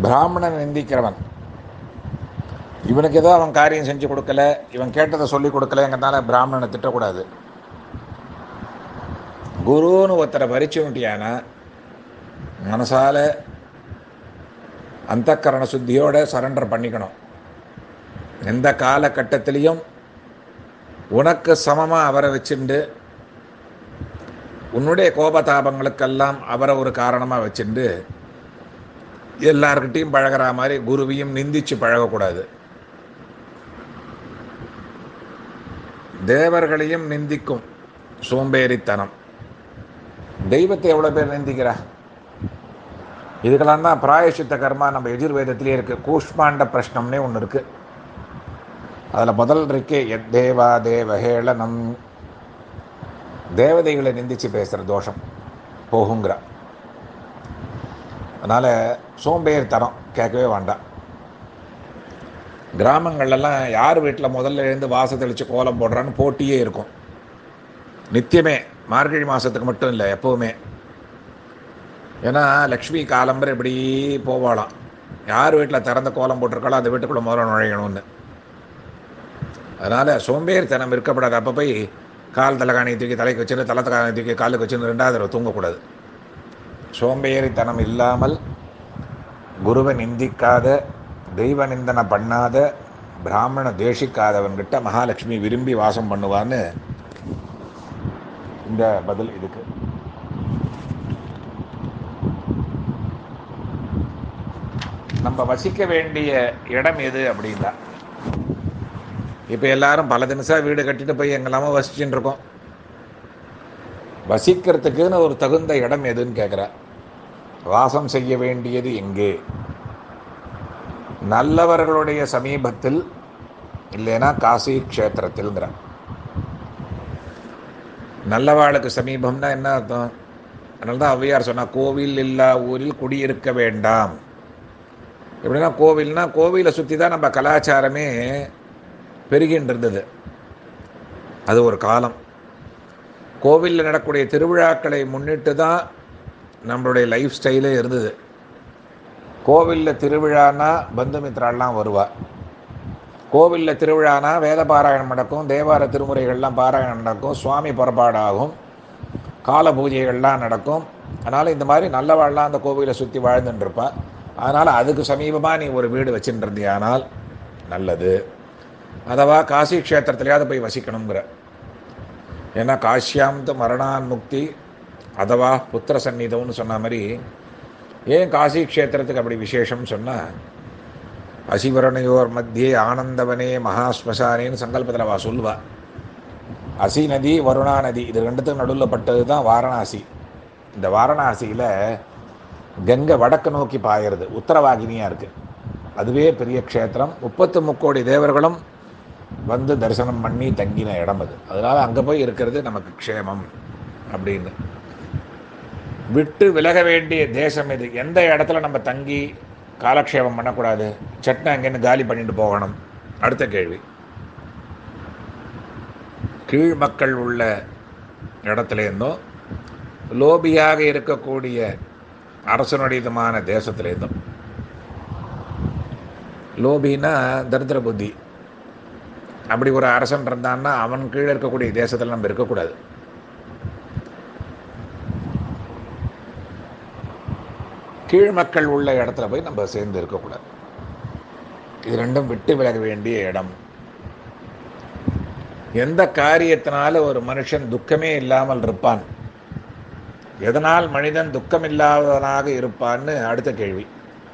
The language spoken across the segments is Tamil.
பிராமணன் நிந்திக்கிறவன் இவனுக்கு ஏதோ அவன் காரியம் செஞ்சு கொடுக்கல இவன் கேட்டதை சொல்லி கொடுக்கலங்கிறதுனால பிராமணனை திட்டக்கூடாது குருன்னு ஒருத்தரை பரிச்சுட்டியானா மனசால அந்தக்கரண சுத்தியோட சரண்டர் பண்ணிக்கணும் எந்த காலகட்டத்திலையும் உனக்கு சமமாக அவரை வச்சுண்டு உன்னுடைய கோபதாபங்களுக்கெல்லாம் அவரை ஒரு காரணமாக வச்சுண்டு எல்லார்கிட்டையும் பழகிற மாதிரி குருவையும் நிந்திச்சு பழகக்கூடாது தேவர்களையும் நிந்திக்கும் சோம்பேறித்தனம் தெய்வத்தை எவ்வளோ பேர் நிந்திக்கிறா இதுக்கெல்லாம் தான் பிராயசித்த கர்மா நம்ம எஜுர்வேதத்திலே இருக்குது கூஷ்மாண்ட பிரஷ்னம்னே ஒன்று இருக்குது அதில் முதல் இருக்கே எத் தேவா தேவஹேளனம் தேவதைகளை நிந்திச்சு பேசுகிற தோஷம் போகுங்கிற அதனால் சோம்பேறித்தனம் கேட்கவே வேண்டாம் கிராமங்கள்லாம் யார் வீட்டில் முதல்ல எழுந்து வாச தெளித்து கோலம் போடுறான்னு போட்டியே இருக்கும் நித்தியமே மார்கழி மாதத்துக்கு மட்டும் இல்லை எப்போவுமே ஏன்னா லக்ஷ்மி காலம்பரை இப்படி போவாளாம் யார் வீட்டில் திறந்த கோலம் போட்டிருக்காளோ அந்த வீட்டுக்குள்ளே முதல்ல நுழையணும்னு அதனால் சோம்பேறித்தனம் இருக்கப்படாது அப்போ போய் கால் தலைகாணி தூக்கி தலைக்கு வச்சுன்னு தலை தலைகாணி தூக்கி காலுக்கு வச்சுன்னு ரெண்டாவது தடவை தூங்கக்கூடாது சோம்பேறித்தனம் இல்லாமல் குருவை நிந்திக்காத தெய்வ நிந்தனை பண்ணாத பிராமண தேசிக்காதவன்கிட்ட மகாலட்சுமி விரும்பி வாசம் பண்ணுவான்னு இந்த பதில் இதுக்கு நம்ம வசிக்க வேண்டிய இடம் எது அப்படின்னா இப்போ எல்லாரும் பல தினசாக வீடு கட்டிட்டு போய் எங்கெல்லாமோ வசிச்சுட்டு இருக்கோம் வசிக்கிறதுக்குன்னு ஒரு தகுந்த இடம் எதுன்னு கேட்குறா வாசம் செய்ய வேண்டியது எங்கே நல்லவர்களுடைய சமீபத்தில் இல்லைன்னா காசி க்ஷேத்திரத்தில்ங்கிற நல்லவாளுக்கு சமீபம்னா என்ன அர்த்தம் அதனால தான் ஔவையார் சொன்னா கோவில் இல்லா ஊரில் குடியிருக்க வேண்டாம் எப்படின்னா கோவில்னா கோவிலை சுற்றி தான் நம்ம கலாச்சாரமே பெருகின்னு இருந்தது அது ஒரு காலம் கோவிலில் நடக்கக்கூடிய திருவிழாக்களை முன்னிட்டு தான் நம்மளுடைய லைஃப் ஸ்டைலே இருந்தது கோவிலில் திருவிழானா பந்துமித்ராலாம் வருவா கோவிலில் திருவிழானா வேத பாராயணம் நடக்கும் தேவார திருமுறைகள்லாம் பாராயணம் நடக்கும் சுவாமி புறப்பாடாகும் கால பூஜைகள்லாம் நடக்கும் அதனால் இந்த மாதிரி நல்லவாழ்லாம் அந்த கோவிலை சுற்றி வாழ்ந்துட்டு இருப்பா அதனால் அதுக்கு சமீபமாக நீ ஒரு வீடு வச்சுட்டு இருந்தியானால் நல்லது அதவா காசி க்ஷேத்திரத்துலையாவது போய் வசிக்கணுங்கிற ஏன்னா காஷ்யாம்து மரணான் முக்தி அதவா புத்திர சந்நிதம்னு சொன்ன மாதிரி ஏன் காசி க்ஷேத்திரத்துக்கு அப்படி விசேஷம் சொன்னால் அசிவரணையோர் மத்தியே ஆனந்தவனே மகாஸ்மசானேன்னு சங்கல்பத்தில் வா சொல்லுவா அசி நதி வருணா நதி இது ரெண்டுத்துக்கும் நடுவில் பட்டது தான் வாரணாசி இந்த வாரணாசியில் கங்கை வடக்கு நோக்கி பாயிறது உத்தரவாகினியாக இருக்குது அதுவே பெரிய க்ஷேத்திரம் முப்பத்து முக்கோடி தேவர்களும் வந்து தரிசனம் பண்ணி தங்கின இடம் அது அதனால் அங்கே போய் இருக்கிறது நமக்கு க்ஷேமம் அப்படின்னு விட்டு விலக வேண்டிய தேசம் இது எந்த இடத்துல நம்ம தங்கி காலக்ஷேபம் பண்ணக்கூடாது சட்னை அங்கேருந்து காலி பண்ணிட்டு போகணும் அடுத்த கேள்வி கீழ் மக்கள் உள்ள இடத்துலேருந்தும் லோபியாக இருக்கக்கூடிய அரசனுடையதுமான தேசத்துலேருந்தும் லோபின்னா தரித்திர புத்தி அப்படி ஒரு அரசன் இருந்தான்னா அவன் கீழே இருக்கக்கூடிய தேசத்தில் நம்ம இருக்கக்கூடாது கீழ் மக்கள் உள்ள இடத்துல போய் நம்ம சேர்ந்து இருக்கக்கூடாது இது ரெண்டும் விட்டு விலக வேண்டிய இடம் எந்த காரியத்தினால ஒரு மனுஷன் துக்கமே இல்லாமல் இருப்பான் எதனால் மனிதன் துக்கம் இல்லாதவனாக இருப்பான்னு அடுத்த கேள்வி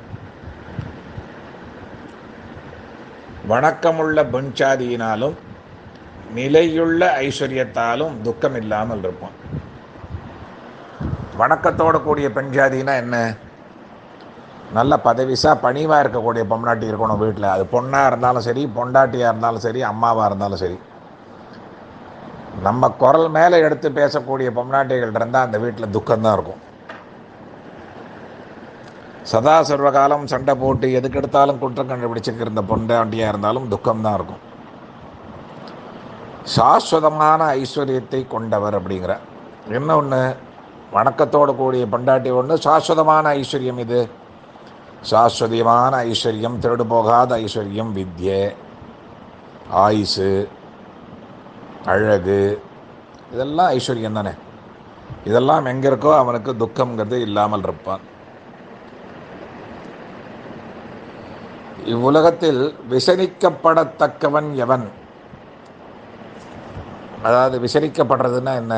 வணக்கமுள்ள பஞ்சாதியினாலும் நிலையுள்ள ஐஸ்வர்யத்தாலும் துக்கம் இல்லாமல் இருப்பான் வணக்கத்தோடு கூடிய பெண்ஜாதினா என்ன நல்ல பதவிசா பணிவாக இருக்கக்கூடிய பொம்னாட்டி இருக்கணும் வீட்டில் அது பொண்ணாக இருந்தாலும் சரி பொண்டாட்டியாக இருந்தாலும் சரி அம்மாவாக இருந்தாலும் சரி நம்ம குரல் மேலே எடுத்து பேசக்கூடிய பொம்னாட்டிகள் இருந்தால் அந்த வீட்டில் துக்கம்தான் இருக்கும் சதா சர்வகாலம் சண்டை போட்டு எதுக்கு எடுத்தாலும் குற்றம் கண்டுபிடிச்சிட்டு இருந்த பொண்டாட்டியாக இருந்தாலும் துக்கம்தான் இருக்கும் சாஸ்வதமான ஐஸ்வர்யத்தை கொண்டவர் அப்படிங்கிற என்ன ஒன்று வணக்கத்தோடு கூடிய பொண்டாட்டி ஒன்று சாஸ்வதமான ஐஸ்வர்யம் இது சாஸ்வதியமான ஐஸ்வர்யம் திருடு போகாத ஐஸ்வர்யம் வித்யை ஆயுசு அழகு இதெல்லாம் ஐஸ்வர்யம் தானே இதெல்லாம் எங்கே இருக்கோ அவனுக்கு துக்கம்ங்கிறது இல்லாமல் இருப்பான் இவ்வுலகத்தில் விசனிக்கப்படத்தக்கவன் எவன் அதாவது விசனிக்கப்படுறதுன்னா என்ன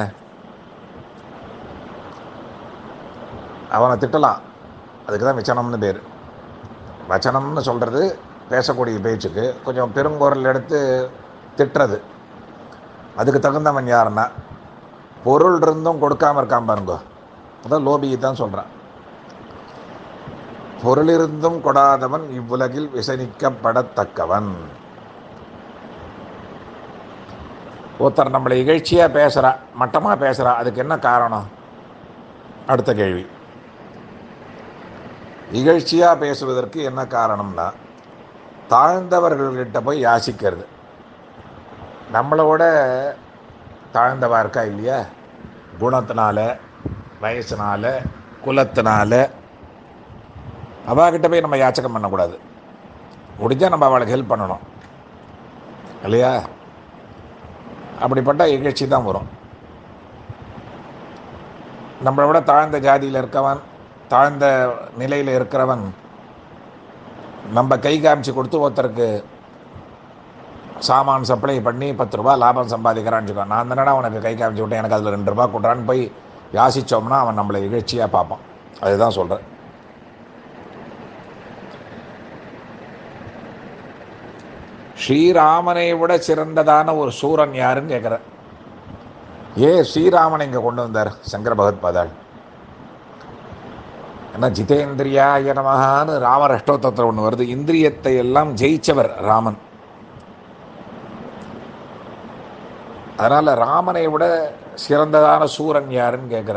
அவனை திட்டலாம் அதுக்கு தான் விச்சனம்னு பேர் வச்சனம்னு சொல்கிறது பேசக்கூடிய பேச்சுக்கு கொஞ்சம் பெருங்குரல் எடுத்து திட்டுறது அதுக்கு தகுந்தவன் யாருன்னா பொருள் இருந்தும் கொடுக்காம இருக்கான் பாருங்க அதான் லோபியை தான் சொல்கிறான் பொருளிருந்தும் கொடாதவன் இவ்வுலகில் விசனிக்கப்படத்தக்கவன் ஒருத்தர் நம்மளை இகழ்ச்சியாக பேசுகிறா மட்டமாக பேசுகிறா அதுக்கு என்ன காரணம் அடுத்த கேள்வி இகழ்ச்சியாக பேசுவதற்கு என்ன காரணம்னா தாழ்ந்தவர்கள்கிட்ட போய் யாசிக்கிறது நம்மளோட தாழ்ந்தவா இருக்கா இல்லையா குணத்தினால வயசுனால குலத்தினால அவகிட்ட போய் நம்ம யாச்சகம் பண்ணக்கூடாது முடிஞ்சால் நம்ம அவளுக்கு ஹெல்ப் பண்ணணும் இல்லையா அப்படிப்பட்ட இகழ்ச்சி தான் வரும் நம்மளை விட தாழ்ந்த ஜாதியில் இருக்கவன் தாழ்ந்த நிலையில் இருக்கிறவன் நம்ம கை காமிச்சு கொடுத்து ஒருத்தருக்கு சாமான் சப்ளை பண்ணி பத்து ரூபா லாபம் சம்பாதிக்கிறான்னு வச்சுக்கோ நான் தானடா உனக்கு கை காமிச்சு விட்டேன் எனக்கு அதில் ரெண்டு ரூபா கொடுறான்னு போய் யாசித்தோம்னா அவன் நம்மளை இகழ்ச்சியாக பார்ப்பான் அதுதான் சொல்கிறேன் ஸ்ரீராமனை விட சிறந்ததான ஒரு சூரன் யாருன்னு கேட்குறேன் ஏன் ஸ்ரீராமனை இங்கே கொண்டு வந்தார் சங்கர பகவத் பாதாள் ஏன்னா ஜிதேந்திரியாய நமகான்னு ராமர் அஷ்டோத்தத்தில் ஒன்று வருது இந்திரியத்தை எல்லாம் ஜெயிச்சவர் ராமன் அதனால் ராமனை விட சிறந்ததான சூரன் யாருன்னு கேட்குற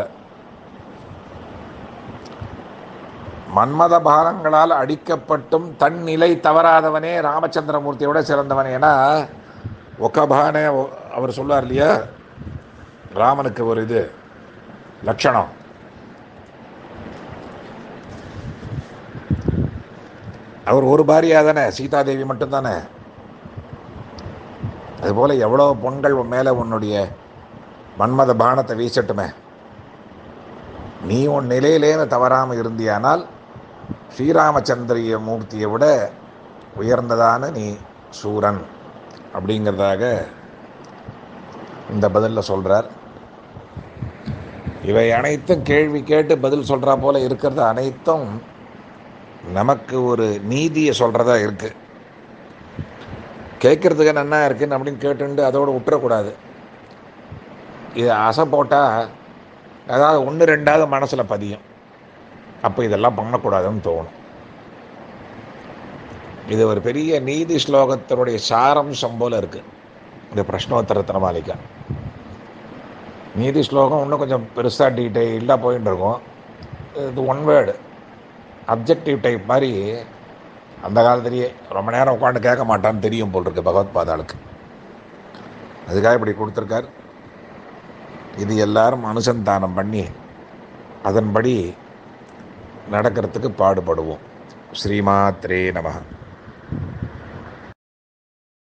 மன்மத பாலங்களால் அடிக்கப்பட்டும் தன் நிலை தவறாதவனே ராமச்சந்திரமூர்த்தியை விட சிறந்தவன் ஏன்னா ஒக்கபானே அவர் சொல்லுவார் இல்லையா ராமனுக்கு ஒரு இது லட்சணம் அவர் ஒரு பாரியா தானே சீதாதேவி மட்டும்தானே அதுபோல் எவ்வளோ பொண்கள் உன் மேலே உன்னுடைய மன்மத பானத்தை வீசட்டுமே நீ உன் நிலையிலேன்னு தவறாமல் இருந்தியானால் ஸ்ரீராமச்சந்திரிய மூர்த்தியை விட உயர்ந்ததான நீ சூரன் அப்படிங்கிறதாக இந்த பதிலில் சொல்கிறார் இவை அனைத்தும் கேள்வி கேட்டு பதில் சொல்கிறா போல இருக்கிறது அனைத்தும் நமக்கு ஒரு நீதியை சொல்கிறதா இருக்குது கேட்குறதுக்கு நன்னா இருக்குன்னு அப்படின்னு கேட்டுண்டு அதோடு விட்டுறக்கூடாது இது அசை போட்டால் அதாவது ஒன்று ரெண்டாவது மனசில் பதியும் அப்போ இதெல்லாம் பண்ணக்கூடாதுன்னு தோணும் இது ஒரு பெரிய நீதி ஸ்லோகத்தினுடைய சாரம்சம் போல் இருக்குது இந்த பிரஷ்னோத்தர மாளிகா நீதி ஸ்லோகம் இன்னும் கொஞ்சம் பெருசாக டீட்டெயிலாக போயின்னு இருக்கும் இது ஒன் வேர்டு அப்ஜெக்டிவ் டைப் மாதிரி அந்த காலத்திலேயே ரொம்ப நேரம் உட்காந்து கேட்க மாட்டான்னு தெரியும் போல் இருக்கு பகவத் பாதாளுக்கு அதுக்காக இப்படி கொடுத்துருக்கார் இது எல்லாரும் அனுசந்தானம் பண்ணி அதன்படி நடக்கிறதுக்கு பாடுபடுவோம் ஸ்ரீமாத்ரே நமக